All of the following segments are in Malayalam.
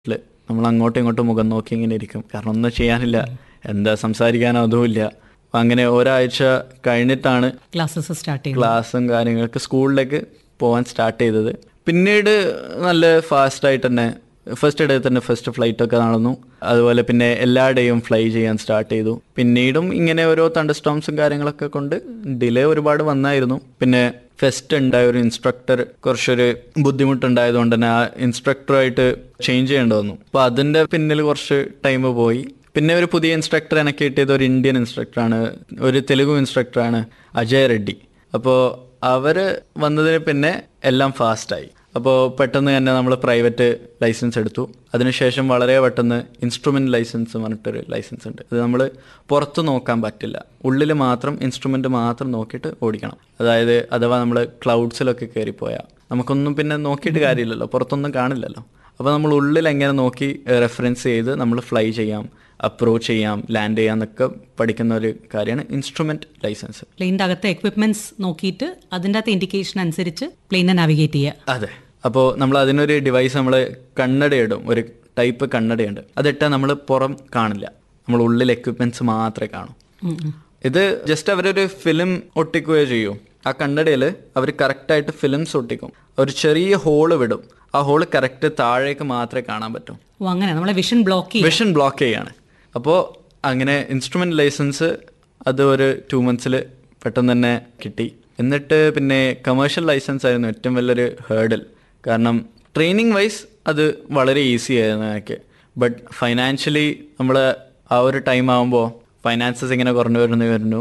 ല് നമ്മൾ അങ്ങോട്ടും ഇങ്ങോട്ടും മുഖം നോക്കി ഇങ്ങനെ ഇരിക്കും കാരണം ഒന്നും ചെയ്യാനില്ല എന്താ സംസാരിക്കാനോ അതുമില്ല അപ്പം അങ്ങനെ ഒരാഴ്ച കഴിഞ്ഞിട്ടാണ് ക്ലാസ്സസ് സ്റ്റാർട്ട് ചെയ്യും ക്ലാസ്സും കാര്യങ്ങൾക്ക് സ്കൂളിലേക്ക് പോകാൻ സ്റ്റാർട്ട് ചെയ്തത് പിന്നീട് നല്ല ഫാസ്റ്റ് ആയിട്ട് തന്നെ ഫസ്റ്റ് ഡേ തന്നെ ഫസ്റ്റ് ഫ്ലൈറ്റ് ഒക്കെ നടന്നു അതുപോലെ പിന്നെ എല്ലാ ഡേയും ഫ്ലൈ ചെയ്യാൻ സ്റ്റാർട്ട് ചെയ്തു പിന്നീടും ഇങ്ങനെ ഓരോ തണ്ടർ സ്റ്റോംസും കാര്യങ്ങളൊക്കെ കൊണ്ട് ഡിലേ ഒരുപാട് വന്നായിരുന്നു പിന്നെ ഫെസ്റ്റ് ഉണ്ടായ ഒരു ഇൻസ്ട്രക്ടർ കുറച്ചൊരു ബുദ്ധിമുട്ടുണ്ടായതുകൊണ്ട് തന്നെ ആ ഇൻസ്ട്രക്ടറായിട്ട് ചേഞ്ച് ചെയ്യേണ്ടി വന്നു അപ്പോൾ അതിൻ്റെ പിന്നിൽ കുറച്ച് ടൈം പോയി പിന്നെ ഒരു പുതിയ ഇൻസ്ട്രക്ടർ എനിക്ക് കിട്ടിയത് ഒരു ഇന്ത്യൻ ഇൻസ്ട്രക്ടറാണ് ഒരു തെലുഗു ഇൻസ്ട്രക്ടറാണ് അജയ് റെഡ്ഡി അപ്പോൾ അവർ വന്നതിന് പിന്നെ എല്ലാം ഫാസ്റ്റായി അപ്പോൾ പെട്ടെന്ന് തന്നെ നമ്മൾ പ്രൈവറ്റ് ലൈസൻസ് എടുത്തു അതിനുശേഷം വളരെ പെട്ടെന്ന് ഇൻസ്ട്രുമെൻ്റ് ലൈസൻസ് പറഞ്ഞിട്ടൊരു ലൈസൻസ് ഉണ്ട് അത് നമ്മൾ പുറത്ത് നോക്കാൻ പറ്റില്ല ഉള്ളിൽ മാത്രം ഇൻസ്ട്രുമെൻ്റ് മാത്രം നോക്കിയിട്ട് ഓടിക്കണം അതായത് അഥവാ നമ്മൾ ക്ലൗഡ്സിലൊക്കെ കയറിപ്പോയാൽ നമുക്കൊന്നും പിന്നെ നോക്കിയിട്ട് കാര്യമില്ലല്ലോ പുറത്തൊന്നും കാണില്ലല്ലോ അപ്പോൾ നമ്മൾ ഉള്ളിൽ എങ്ങനെ നോക്കി റെഫറൻസ് ചെയ്ത് നമ്മൾ ഫ്ലൈ ചെയ്യാം അപ്രോച്ച് ചെയ്യാം ലാൻഡ് ചെയ്യാം എന്നൊക്കെ പഠിക്കുന്ന ഒരു കാര്യമാണ് ഇൻസ്ട്രുമെൻറ്റ് ലൈസൻസ് പ്ലെയിൻ്റെ അകത്തെ എക്വിപ്മെന്റ്സ് നോക്കിയിട്ട് അതിൻ്റെ അകത്ത് ഇൻഡിക്കേഷൻ അനുസരിച്ച് പ്ലെയിനെ നാവിഗേറ്റ് ചെയ്യുക അതെ അപ്പോൾ നമ്മൾ അതിനൊരു ഡിവൈസ് നമ്മൾ കണ്ണടയിടും ഒരു ടൈപ്പ് കണ്ണടയുണ്ട് അതിട്ടാൽ നമ്മൾ പുറം കാണില്ല നമ്മൾ ഉള്ളിൽ എക്വിപ്മെന്റ്സ് മാത്രമേ കാണൂ ഉം ഉം. ഇത് ജസ്റ്റ് അവരൊരു ഫിലിം ഒട്ടിക്കുകയോ ചെയ്യും ആ കണ്ണടയിൽ അവർ കറക്റ്റായിട്ട് ഫിലിംസ് ഒട്ടിക്കും ഒരു ചെറിയ ഹോള് വിടും ആ ഹോള് കറക്റ്റ് താഴേക്ക് മാത്രമേ കാണാൻ പറ്റൂ ഓ അങ്ങനെ നമ്മളെ വിഷൻ ബ്ലോക്ക് ചെയ്യും വിഷൻ ബ്ലോക്ക് ചെയ്യാണ് അപ്പോൾ അങ്ങനെ ഇൻസ്ട്രുമെന്റ് ലൈസൻസ് അത് ഒരു ടു മന്ത്സിൽ പെട്ടെന്ന് തന്നെ കിട്ടി എന്നിട്ട് പിന്നെ കമേഴ്ഷ്യൽ ലൈസൻസ് ആയിരുന്നു ഏറ്റവും വലിയൊരു ഹേർഡിൽ കാരണം ട്രെയിനിങ് വൈസ് അത് വളരെ ഈസി ആയിരുന്നു എനിക്ക് ബട്ട് ഫൈനാൻഷ്യലി നമ്മൾ ആ ഒരു ടൈം ആകുമ്പോൾ ഫൈനാൻസസ് ഇങ്ങനെ കുറഞ്ഞു വരുന്നു വരുന്നു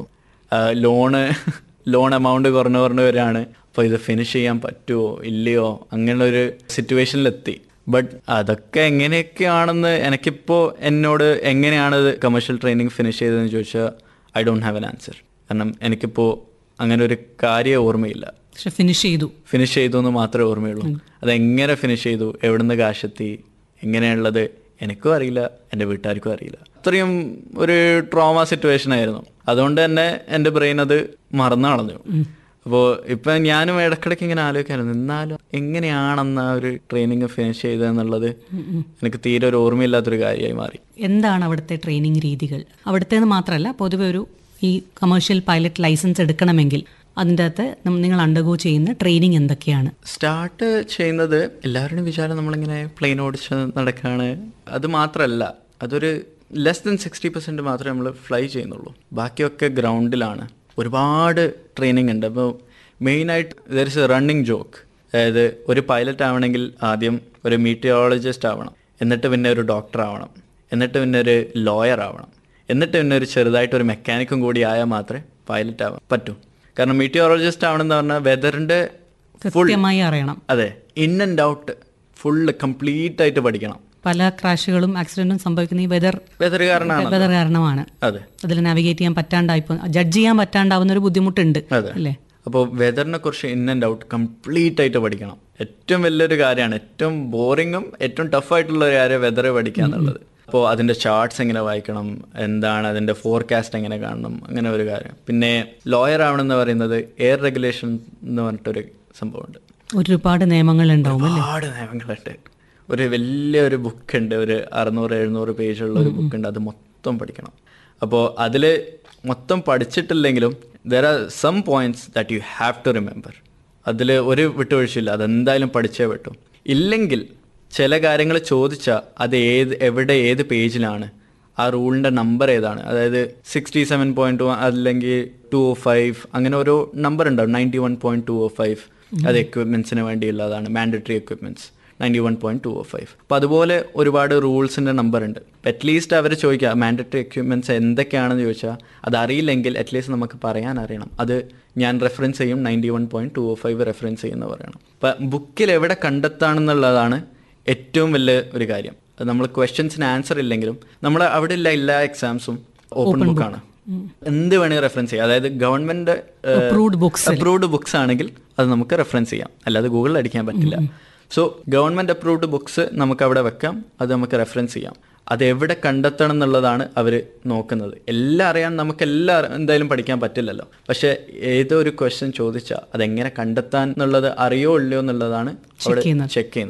ലോണ് ലോൺ എമൗണ്ട് കുറഞ്ഞു കുറഞ്ഞു വരികയാണ് അപ്പോൾ ഇത് ഫിനിഷ് ചെയ്യാൻ പറ്റുമോ ഇല്ലയോ അങ്ങനെ ഒരു സിറ്റുവേഷനിലെത്തി ബട്ട് അതൊക്കെ എങ്ങനെയൊക്കെയാണെന്ന് എനിക്കിപ്പോൾ എന്നോട് എങ്ങനെയാണ് കമേഴ്ഷ്യൽ ട്രെയിനിങ് ഫിനിഷ് ചെയ്തതെന്ന് ചോദിച്ചാൽ I don't have an answer കാരണം എനിക്കിപ്പോൾ അങ്ങനെ ഒരു കാര്യം ഓർമ്മയില്ല പക്ഷെ ഫിനിഷ് ചെയ്തു ഫിനിഷ് ചെയ്തു എന്ന് മാത്രമേ ഓർമ്മയുള്ളൂ അതെങ്ങനെ ഫിനിഷ് ചെയ്തു എവിടുന്ന് കാശെത്തി എങ്ങനെയുള്ളത് എനിക്കും അറിയില്ല എൻ്റെ വീട്ടുകാർക്കും അറിയില്ല അത്രയും ഒരു ട്രോമ സിറ്റുവേഷൻ ആയിരുന്നു അതുകൊണ്ട് തന്നെ എൻ്റെ ബ്രെയിൻ അത് മറന്നു കളഞ്ഞു അപ്പോൾ ഇപ്പം ഞാനും ഇടയ്ക്കിടയ്ക്ക് ഇങ്ങനെ ആലോചിക്കായിരുന്നു എന്നാലും എങ്ങനെയാണെന്ന് ആ ഒരു ട്രെയിനിങ് ഫിനിഷ് ചെയ്തതെന്നുള്ളത് എനിക്ക് തീരെ ഒരു ഓർമ്മയില്ലാത്തൊരു കാര്യമായി മാറി എന്താണ് അവിടുത്തെ ട്രെയിനിങ് രീതികൾ അവിടുത്തെ മാത്രമല്ല പൊതുവെ ഒരു ഈ കമേഴ്ഷ്യൽ പൈലറ്റ് ലൈസൻസ് എടുക്കണമെങ്കിൽ അതിൻ്റെ അകത്ത് നം- നിങ്ങൾ അണ്ടർഗോ ചെയ്യുന്ന ട്രെയിനിങ് എന്തൊക്കെയാണ് സ്റ്റാർട്ട് ചെയ്യുന്നത് എല്ലാവരുടെയും വിചാരം നമ്മളിങ്ങനെ പ്ലെയിൻ ഓടിച്ച് നടക്കുകയാണ് അത് മാത്രമല്ല അതൊരു ലെസ് ദൻ സിക്സ്റ്റി പെർസെൻറ്റ് മാത്രമേ നമ്മൾ ഫ്ലൈ ചെയ്യുന്നുള്ളൂ ബാക്കിയൊക്കെ ഗ്രൗണ്ടിലാണ് ഒരുപാട് ട്രെയിനിങ് ഉണ്ട് അപ്പോൾ മെയിനായിട്ട് there is a running joke അതായത് ഒരു പൈലറ്റ് ആവണമെങ്കിൽ ആദ്യം ഒരു മീറ്റിയോളജിസ്റ്റ് ആവണം എന്നിട്ട് പിന്നെ ഒരു ഡോക്ടർ ആവണം എന്നിട്ട് പിന്നെ ഒരു ലോയർ ആവണം എന്നിട്ട് പിന്നെ ഒരു ചെറുതായിട്ട് ഒരു മെക്കാനിക്കും കൂടി ആയാൽ മാത്രമേ പൈലറ്റ് ആവാൻ പറ്റൂ കാരണം മീറ്റിയോളജിസ്റ്റ് ആവണമെന്ന് പറഞ്ഞാൽ വെതറിൻ്റെ ഫുൾ കൃത്യമായി അറിയണം അതെ in and out full complete ആയിട്ട് പഠിക്കണം പല ക്രാഷുകളും ആക്സിഡന്റും സംഭവിക്കുന്ന ഈ വെതർ വെതർ കാരണമാണ് വെതർ കാരണമാണ് അതെ അതിൽ നാവിഗേറ്റ് ചെയ്യാൻ പറ്റാണ്ടായിപ്പോ ജഡ്ജ് ചെയ്യാൻ പറ്റാണ്ടാവുന്ന ഒരു ബുദ്ധിമുട്ടുണ്ട് അതെ അല്ലേ അപ്പോൾ വെതറിനെ കുറിച്ച് ഇൻ ആൻഡ് ഔട്ട് കംപ്ലീറ്റ് ആയിട്ട് പഠിക്കണം ഏറ്റവും വലിയൊരു കാര്യമാണ് ഏറ്റവും ബോറിങ്ങും ഏറ്റവും ടഫായിട്ടുള്ള ഒരു കാര്യം വെതർ പഠിക്കുക എന്നുള്ളത് അപ്പോൾ അതിൻ്റെ ചാർട്ട്സ് എങ്ങനെ വായിക്കണം എന്താണ് അതിൻ്റെ ഫോർകാസ്റ്റ് എങ്ങനെ കാണണം അങ്ങനെ ഒരു കാര്യം പിന്നെ ലോയർ ആവണമെന്ന് പറയുന്നത് എയർ റെഗുലേഷൻ എന്ന് പറഞ്ഞിട്ടൊരു സംഭവമുണ്ട് ഒരുപാട് നിയമങ്ങൾ ഉണ്ടാവും അല്ലേ ഒരുപാട് നിയമങ്ങളുണ്ട് ഒരു വലിയൊരു ബുക്കുണ്ട് ഒരു അറുന്നൂറ് എഴുന്നൂറ് പേജുള്ള ഒരു ബുക്കുണ്ട് അത് മൊത്തം പഠിക്കണം അപ്പോൾ അതിൽ മൊത്തം പഠിച്ചിട്ടില്ലെങ്കിലും there are some points that you have to remember അതിൽ ഒരു വിട്ടുവീഴ്ചയില്ല അതെന്തായാലും പഠിച്ചേ പറ്റും ഇല്ലെങ്കിൽ ചില കാര്യങ്ങൾ ചോദിച്ചാൽ അത് ഏത് എവിടെ ഏത് പേജിലാണ് ആ റൂളിൻ്റെ നമ്പർ ഏതാണ് അതായത് സിക്സ്റ്റി സെവൻ പോയിന്റ് ടു അല്ലെങ്കിൽ ടു ഓ ഫൈവ് അങ്ങനെ ഓരോ നമ്പർ ഉണ്ടാവും ninety one point two O five അത് എക്വിപ്മെൻറ്റ്സിന് വേണ്ടിയുള്ളതാണ് mandatory equipments ninety one point two O five അപ്പോൾ അതുപോലെ ഒരുപാട് റൂൾസിൻ്റെ നമ്പർ ഉണ്ട് അറ്റ്ലീസ്റ്റ് അവർ ചോദിക്കുക മാൻഡറ്ററി എക്വിപ്മെൻറ്റ്സ് എന്തൊക്കെയാണെന്ന് ചോദിച്ചാൽ അത് അറിയില്ലെങ്കിൽ അറ്റ്ലീസ്റ്റ് നമുക്ക് പറയാൻ അറിയണം അത് ഞാൻ റെഫറൻസ് ചെയ്യും ninety one point two O five reference ചെയ്യുന്ന പറയണം അപ്പം ബുക്കിൽ എവിടെ കണ്ടെത്താണെന്നുള്ളതാണ് ഏറ്റവും വലിയ ഒരു കാര്യം അത് നമ്മൾ ക്വസ്റ്റ്യൻസിന് ആൻസർ ഇല്ലെങ്കിലും നമ്മൾ അവിടെ ഉള്ള എല്ലാ എക്സാംസും ഓപ്പൺ ബുക്കാണ് എന്ത് വേണമെങ്കിൽ റെഫറൻസ് ചെയ്യാം അതായത് government Approved books approved books ആണെങ്കിൽ അത് നമുക്ക് റെഫറൻസ് ചെയ്യാം അല്ലാതെ ഗൂഗിളിൽ അടിക്കാൻ പറ്റില്ല സോ ഗവൺമെന്റ് അപ്രൂവ്ഡ് ബുക്സ് നമുക്ക് അവിടെ വെക്കാം അത് നമുക്ക് റെഫറൻസ് ചെയ്യാം അത് എവിടെ കണ്ടെത്തണം എന്നുള്ളതാണ് അവർ നോക്കുന്നത് എല്ലാം അറിയാൻ നമുക്ക് എല്ലാം അറി- എന്തായാലും പഠിക്കാൻ പറ്റില്ലല്ലോ പക്ഷേ ഏതോ ഒരു ക്വസ്റ്റ്യൻ ചോദിച്ചാൽ അതെങ്ങനെ കണ്ടെത്താൻ എന്നുള്ളത് അറിയോ ഇല്ലയോ എന്നുള്ളതാണ് അവിടെ ചെയ്യുന്നത്. ചെക്ക് ചെയ്യുന്നത്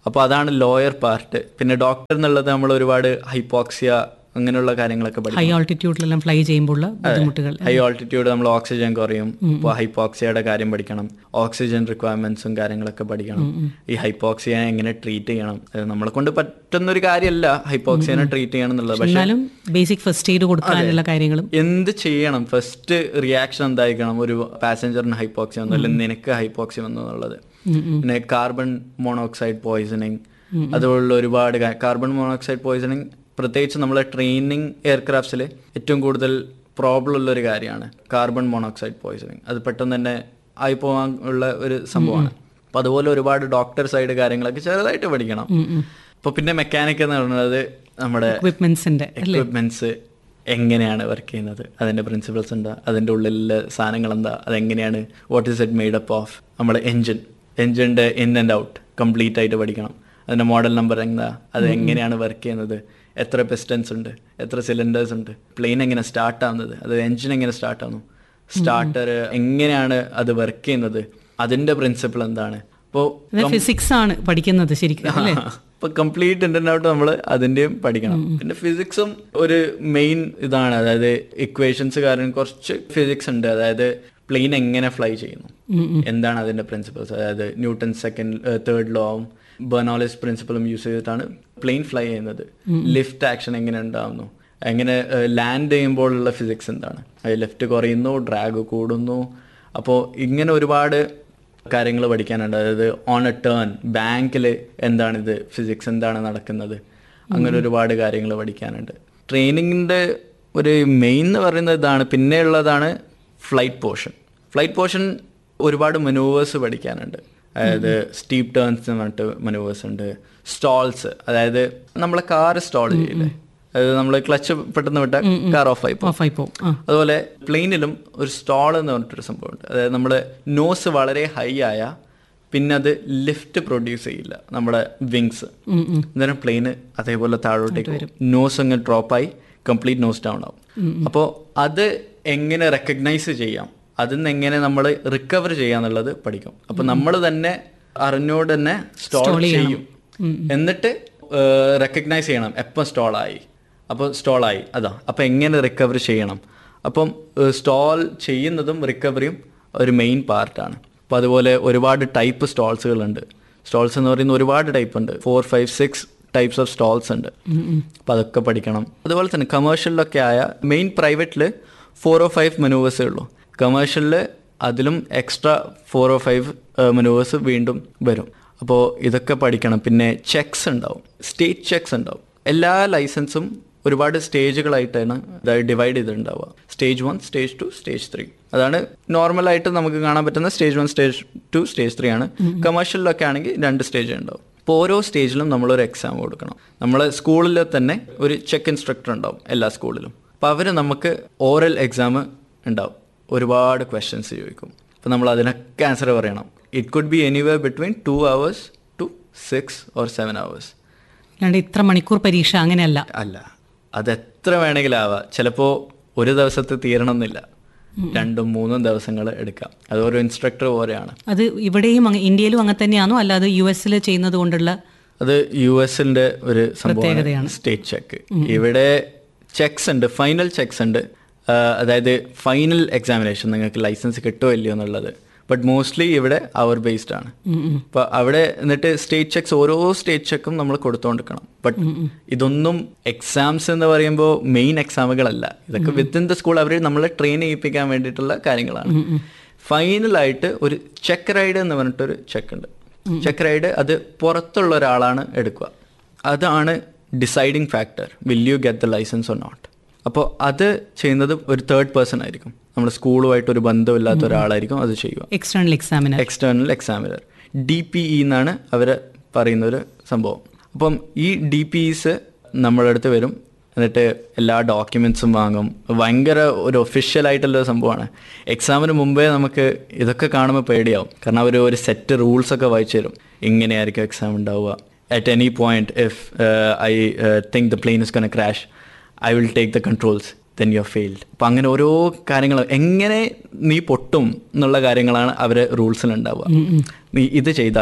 അപ്പോൾ അതാണ് ലോയർ പാർട്ട് പിന്നെ ഡോക്ടർ എന്നുള്ളത് നമ്മൾ ഒരുപാട് ഹൈപ്പോക്സിയ അങ്ങനെയുള്ള കാര്യങ്ങളൊക്കെ പഠിക്കും ഹൈ ആൾട്ടിറ്റ്യൂഡിലെല്ലാം ഫ്ലൈ ചെയ്യുമ്പോഴുള്ള ബുദ്ധിമുട്ടുകൾ ഹൈ ഓൾട്ടിറ്റ്യൂഡ് നമ്മൾ ഓക്സിജൻ കുറയും ഇപ്പോൾ ഹൈപ്പോക്സിയയുടെ കാര്യം പഠിക്കണം ഓക്സിജൻ റിക്വയർമെന്റ്സും കാര്യങ്ങളൊക്കെ പഠിക്കണം ഈ ഹൈപ്പോക്സിയ എങ്ങനെ ട്രീറ്റ് ചെയ്യണം അത് നമ്മളെ കൊണ്ട് പറ്റുന്ന ഒരു കാര്യമല്ല ഹൈപ്പോക്സിയനെ ട്രീറ്റ് ചെയ്യണം എന്നുള്ളത് പക്ഷെ എന്നാലും ബേസിക് ഫസ്റ്റ് എയ്ഡ് കൊടുക്കാനുള്ള കാര്യങ്ങളും എന്ത് ചെയ്യണം ഫസ്റ്റ് റിയാക്ഷൻ എന്തായിരിക്കണം ഒരു പാസഞ്ചറിന് ഹൈപ്പോക്സി വന്നു അല്ലെങ്കിൽ നിനക്ക് ഹൈപ്പോക്സി വന്നു എന്നുള്ളത് പിന്നെ കാർബൺ മോണോക്സൈഡ് പോയിസണിങ് അതുപോലുള്ള ഒരുപാട് കാർബൺ മോണോക്സൈഡ് പോയിസണിങ് പ്രത്യേകിച്ച് നമ്മളെ ട്രെയിനിങ് എയർക്രാഫ്റ്റ്സിൽ ഏറ്റവും കൂടുതൽ പ്രോബ്ലം ഉള്ള ഒരു കാര്യമാണ് കാർബൺ മോണോക്സൈഡ് പോയിസണിങ് അത് പെട്ടെന്ന് തന്നെ ആയി പോകാൻ ഉള്ള ഒരു സംഭവമാണ് അപ്പോൾ അതുപോലെ ഒരുപാട് ഡോക്ടർ സൈഡ് കാര്യങ്ങളൊക്കെ ചെറുതായിട്ട് പഠിക്കണം അപ്പോൾ പിന്നെ മെക്കാനിക് എന്ന് പറയുന്നത് നമ്മുടെ എക്വിപ്മെന്റ്സിന്റെ എക്വിപ്മെന്റ്സ് എങ്ങനെയാണ് വർക്ക് ചെയ്യുന്നത് അതിന്റെ പ്രിൻസിപ്പൾസ് എന്താ അതിന്റെ ഉള്ളിലെ സാധനങ്ങൾ എന്താ അതെങ്ങനെയാണ് what is it made up of നമ്മുടെ എൻജിൻ എൻജിൻ്റെ ഇൻ ആൻഡ് ഔട്ട് കംപ്ലീറ്റ് ആയിട്ട് പഠിക്കണം അതിന്റെ മോഡൽ നമ്പർ എന്താ അത് എങ്ങനെയാണ് വർക്ക് ചെയ്യുന്നത് എത്ര പിസ്റ്റൻസ് ഉണ്ട് എത്ര സിലിണ്ടേഴ്സ് ഉണ്ട് പ്ലെയിൻ എങ്ങനെ സ്റ്റാർട്ട് ആവുന്നത് അത് എൻജിൻ എങ്ങനെ സ്റ്റാർട്ട് ആവുന്നു സ്റ്റാർട്ടർ എങ്ങനെയാണ് അത് വർക്ക് ചെയ്യുന്നത് അതിന്റെ പ്രിൻസിപ്പിൾ എന്താണ് അപ്പോൾ ഫിസിക്സ് ആണ് പഠിക്കുന്നത് ശരിക്കും അല്ലേ ഇപ്പൊ കംപ്ലീറ്റ് ഇന്റർ ഔട്ട് നമ്മൾ അതിന്റെയും പഠിക്കണം പിന്നെ ഫിസിക്സും ഒരു മെയിൻ ഇതാണ് അതായത് ഇക്വേഷൻസ് കാരണം കുറച്ച് ഫിസിക്സ് ഉണ്ട് അതായത് പ്ലെയിൻ എങ്ങനെ ഫ്ലൈ ചെയ്യുന്നു എന്താണ് അതിന്റെ പ്രിൻസിപ്പൾസ് അതായത് ന്യൂട്ടൺ സെക്കൻഡ് തേർഡ് ലോവും ബെർണോളിസ് പ്രിൻസിപ്പളും യൂസ് ചെയ്തിട്ടാണ് പ്ലെയിൻ ഫ്ലൈ ചെയ്യുന്നത് ലിഫ്റ്റ് ആക്ഷൻ എങ്ങനെ ഉണ്ടാവുന്നു എങ്ങനെ ലാൻഡ് ചെയ്യുമ്പോഴുള്ള ഫിസിക്സ് എന്താണ് ലെഫ്റ്റ് കുറയുന്നു ഡ്രാഗ് കൂടുന്നു അപ്പോൾ ഇങ്ങനെ ഒരുപാട് കാര്യങ്ങൾ പഠിക്കാനുണ്ട് അതായത് ഓൺ എ ടേൺ ബാങ്കിൽ എന്താണിത് ഫിസിക്സ് എന്താണ് നടക്കുന്നത് അങ്ങനെ ഒരുപാട് കാര്യങ്ങൾ പഠിക്കാനുണ്ട് ട്രെയിനിങ്ങിൻ്റെ ഒരു മെയിൻ എന്ന് പറയുന്നത് ഇതാണ് പിന്നെ ഉള്ളതാണ് ഫ്ലൈറ്റ് പോർഷൻ ഫ്ലൈറ്റ് പോർഷൻ ഒരുപാട് മനൂവേഴ്സ് പഠിക്കാനുണ്ട് അതായത് സ്റ്റീപ്പ് ടേൺസ് എന്ന് പറഞ്ഞിട്ട് മനൂവേഴ്സ് ഉണ്ട് സ്റ്റോൾസ് അതായത് നമ്മളെ കാർ സ്റ്റോൾ ചെയ്യില്ലേ അതായത് നമ്മൾ ക്ലച്ച് പെട്ടെന്ന് വിട്ടാൽ കാർ ഓഫ് ആയി പോകും ഓഫായി പോകും ആ അതുപോലെ പ്ലെയിനിലും ഒരു സ്റ്റോൾ എന്ന് പറഞ്ഞിട്ടൊരു സംഭവമുണ്ട് അതായത് നമ്മുടെ നോസ് വളരെ ഹൈ ആയ പിന്നെ അത് ലിഫ്റ്റ് പ്രൊഡ്യൂസ് ചെയ്യില്ല നമ്മുടെ വിങ്സ് അന്നേരം പ്ലെയിന് അതേപോലെ താഴോട്ടേക്ക് പോകും നോസ് അങ്ങ് ഡ്രോപ്പായി കംപ്ലീറ്റ് നോസ് ഡൗൺ ആവും അപ്പോൾ അത് എങ്ങനെ റെക്കഗ്നൈസ് ചെയ്യാം അതിൽ നിന്ന് എങ്ങനെ നമ്മൾ റിക്കവർ ചെയ്യാന്നുള്ളത് പഠിക്കും അപ്പൊ നമ്മൾ തന്നെ അറിഞ്ഞോട് തന്നെ സ്റ്റോൾ ചെയ്യും എന്നിട്ട് റെക്കഗ്നൈസ് ചെയ്യണം എപ്പം സ്റ്റോളായി അപ്പോൾ സ്റ്റോളായി അതാ അപ്പോൾ എങ്ങനെ റിക്കവർ ചെയ്യണം അപ്പം സ്റ്റോൾ ചെയ്യുന്നതും റിക്കവറിയും ഒരു മെയിൻ പാർട്ടാണ് അപ്പോൾ അതുപോലെ ഒരുപാട് ടൈപ്പ് സ്റ്റോൾസുകളുണ്ട് സ്റ്റോൾസ് എന്ന് പറയുന്ന ഒരുപാട് ടൈപ്പ് ഉണ്ട് four five six types of stalls ഉണ്ട് അപ്പോൾ അതൊക്കെ പഠിക്കണം അതുപോലെ തന്നെ കമേഴ്ഷ്യലിലൊക്കെ ആയ മെയിൻ പ്രൈവറ്റിൽ ഫോർ ഓ ഫൈവ് മെനൂവേഴ്സേ ഉള്ളൂ കമേഴ്ഷ്യലിൽ അതിലും extra four O five manoeuvres വീണ്ടും വരും അപ്പോൾ ഇതൊക്കെ പഠിക്കണം പിന്നെ ചെക്സ് ഉണ്ടാവും സ്റ്റേറ്റ് ചെക്സ് ഉണ്ടാവും എല്ലാ ലൈസൻസും ഒരുപാട് സ്റ്റേജുകളായിട്ടാണ് ഡിവൈഡ് ചെയ്തിട്ടുണ്ടാവുക stage one stage two stage three അതാണ് നോർമലായിട്ട് നമുക്ക് കാണാൻ പറ്റുന്ന stage one stage two stage three ആണ് കമേഴ്ഷ്യലിലൊക്കെ ആണെങ്കിൽ രണ്ട് സ്റ്റേജ് ഉണ്ടാവും അപ്പോൾ ഓരോ സ്റ്റേജിലും നമ്മളൊരു എക്സാം കൊടുക്കണം നമ്മൾ സ്കൂളിൽ തന്നെ ഒരു ചെക്ക് ഇൻസ്ട്രക്ടർ ഉണ്ടാവും എല്ലാ സ്കൂളിലും അപ്പോൾ അവർ നമുക്ക് ഓറൽ എക്സാം ഉണ്ടാവും ഒരുപാട് ക്വസ്റ്റ്യൻസ് ചോദിക്കും അപ്പോൾ നമ്മൾ അതിനൊക്കെ ആൻസർ പറയണം it could be anywhere between two hours two six or seven hours അല്ലാണ്ട് ഇത്ര മണിക്കൂർ പരീക്ഷ അങ്ങനെയല്ല അല്ല അത് എത്ര വേണമെങ്കിലും ആവാം ചിലപ്പോൾ ഒരു ദിവസത്തെ തീരണമെന്നില്ല രണ്ടും മൂന്നും ദിവസങ്ങൾ എടുക്കാം അത് ഓരോ ഇൻസ്ട്രക്ടർ പോലെയാണ് അത് ഇവിടെയും അങ്ങ് ഇന്ത്യയിലും അങ്ങനെ തന്നെയാണോ അല്ലാതെ യു എസിൽ ചെയ്യുന്നത് കൊണ്ടുള്ള അത് യു എസിന്റെ ഒരു സംഭവമാണ് പ്രത്യേകതയാണ്. സ്റ്റേറ്റ് ചെക്ക് ഇവിടെ ചെക്സ് ഉണ്ട് ഫൈനൽ ചെക്സ് ഉണ്ട് ആ, അതായത് ഫൈനൽ എക്സാമിനേഷൻ നിങ്ങൾക്ക് ലൈസൻസ് കിട്ടുമോ ഇല്ലയോ എന്നുള്ളത് ബട്ട് മോസ്റ്റ്ലി ഇവിടെ അവർ ബേസ്ഡ് ആണ് അപ്പൊ അവിടെ എന്നിട്ട് സ്റ്റേറ്റ് ചെക്സ് ഓരോ സ്റ്റേറ്റ് ചെക്കും നമ്മൾ കൊടുത്തുകൊണ്ടിരിക്കണം ബട്ട് ഇതൊന്നും എക്സാംസ് എന്ന് പറയുമ്പോൾ മെയിൻ എക്സാമുകളല്ല ഇതൊക്കെ വിത്തിൻ ദ സ്കൂൾ അവർ നമ്മളെ ട്രെയിൻ ചെയ്യിപ്പിക്കാൻ വേണ്ടിയിട്ടുള്ള കാര്യങ്ങളാണ് ഫൈനലായിട്ട് ഒരു ചെക്ക് റൈഡ് എന്ന് പറഞ്ഞിട്ടൊരു ചെക്ക് ഉണ്ട് ചെക്ക് റൈഡ് അത് പുറത്തുള്ള ഒരാളാണ് എടുക്കുക അതാണ് deciding factor will you get the licence or not അപ്പോൾ അത് ചെയ്യുന്നത് ഒരു തേർഡ് പേഴ്സൺ ആയിരിക്കും നമ്മുടെ സ്കൂളുമായിട്ട് ഒരു ബന്ധമില്ലാത്ത ഒരാളായിരിക്കും അത് ചെയ്യുക എക്സ്റ്റേണൽ എക്സാമിന് external examiner D P E എന്നാണ് അവർ പറയുന്ന ഒരു സംഭവം അപ്പം ഈ ഡി പി ഇസ് നമ്മുടെ അടുത്ത് വരും എന്നിട്ട് എല്ലാ ഡോക്യുമെൻസും വാങ്ങും ഭയങ്കര ഒരു ഒഫീഷ്യൽ ആയിട്ടുള്ള ഒരു സംഭവമാണ് എക്സാമിന് മുമ്പേ നമുക്ക് ഇതൊക്കെ കാണുമ്പോൾ പേടിയാവും കാരണം അവർ ഒരു സെറ്റ് റൂൾസ് ഒക്കെ വായിച്ചു തരും ഇങ്ങനെയായിരിക്കും എക്സാം ഉണ്ടാവുക at any point if I think the plane is gonna crash I will take the controls then you failed അപ്പം അങ്ങനെ ഓരോ കാര്യങ്ങൾ എങ്ങനെ നീ പൊട്ടും എന്നുള്ള കാര്യങ്ങളാണ് അവരെ റൂൾസിൽ ഉണ്ടാവുക നീ ഇത് ചെയ്താൽ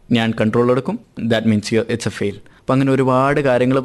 ഞാൻ കൺട്രോൾ എടുക്കും that means it's a fail അപ്പം അങ്ങനെ ഒരുപാട് കാര്യങ്ങൾ